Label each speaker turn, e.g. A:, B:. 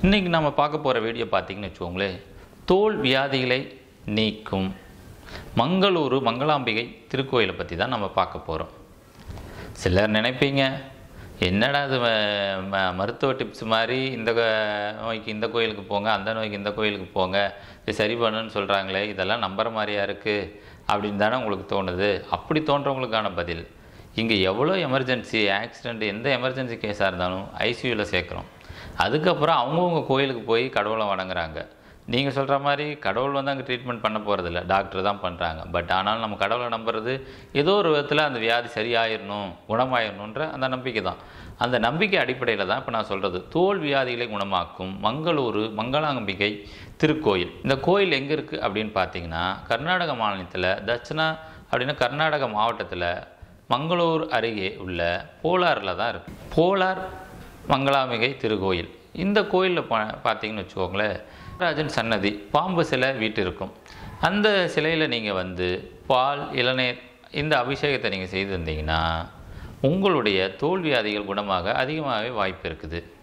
A: இன்றைக்கி நம்ம பார்க்க போகிற வீடியோ பார்த்தீங்கன்னு வச்சுக்கோங்களேன் தோல் வியாதிகளை நீக்கும் மங்களூரு மங்களாம்பிகை திருக்கோயிலை பற்றி தான் நம்ம பார்க்க போகிறோம் சிலர் நினைப்பீங்க என்னடா இது ம- ம- மருத்துவ டிப்ஸ் மாதிரி இந்த க- நோய்க்கு இந்த கோயிலுக்கு போங்க அந்த நோய்க்கு இந்த கோயிலுக்கு போங்க இது சரி பண்ணுன்னு சொல்கிறாங்களே இதெல்லாம் நம்புற மாதிரியா இருக்குது அப்படின்னு தானே உங்களுக்கு தோணுது அப்படி தோன்றவங்களுக்கான பதில் இங்கே எவ்வளோ எமர்ஜென்சி ஆக்சிடெண்ட் எந்த எமர்ஜென்சி கேஸாக இருந்தாலும் ஐசியூவில் சேர்க்குறோம் அதுக்கப்புறம் அவங்கவுங்க கோயிலுக்கு போய் கடவுளை வணங்குறாங்க நீங்கள் சொல்கிற மாதிரி கடவுள் வந்து அங்கே ட்ரீட்மெண்ட் பண்ண போகிறதில்ல டாக்டர் தான் பண்ணுறாங்க பட் ஆனால் நம்ம கடவுளை நம்புறது ஏதோ ஒரு விதத்தில் அந்த வியாதி சரியாயிடணும் குணமாயிடணுன்ற அந்த நம்பிக்கை தான் அந்த நம்பிக்கை அடிப்படையில் தான் இப்போ நான் சொல்கிறது தோல் வியாதிகளை குணமாக்கும் மங்களூரு மங்களாம்பிகை திருக்கோயில் இந்த கோயில் எங்கே இருக்குது அப்படின்னு பார்த்தீங்கன்னா கர்நாடக மாநிலத்தில் தட்சிணா அப்படின்னா கர்நாடக மாவட்டத்தில் மங்களூர் அருகே உள்ள போலாரில் தான் இருக்குது போலார் மங்களாம்பிகை திருக்கோயில் இந்த கோயிலில் பா பார்த்தீங்கன்னு வச்சுக்கோங்களேன் ராஜன் சன்னதி பாம்பு சிலை வீட்டு இருக்கும் அந்த சிலையில் நீங்கள் வந்து பால் இளநீர் இந்த அபிஷேகத்தை நீங்கள் செய்திருந்தீங்கன்னா உங்களுடைய தோல் வியாதிகள் குணமாக அதிகமாகவே வாய்ப்பு இருக்குது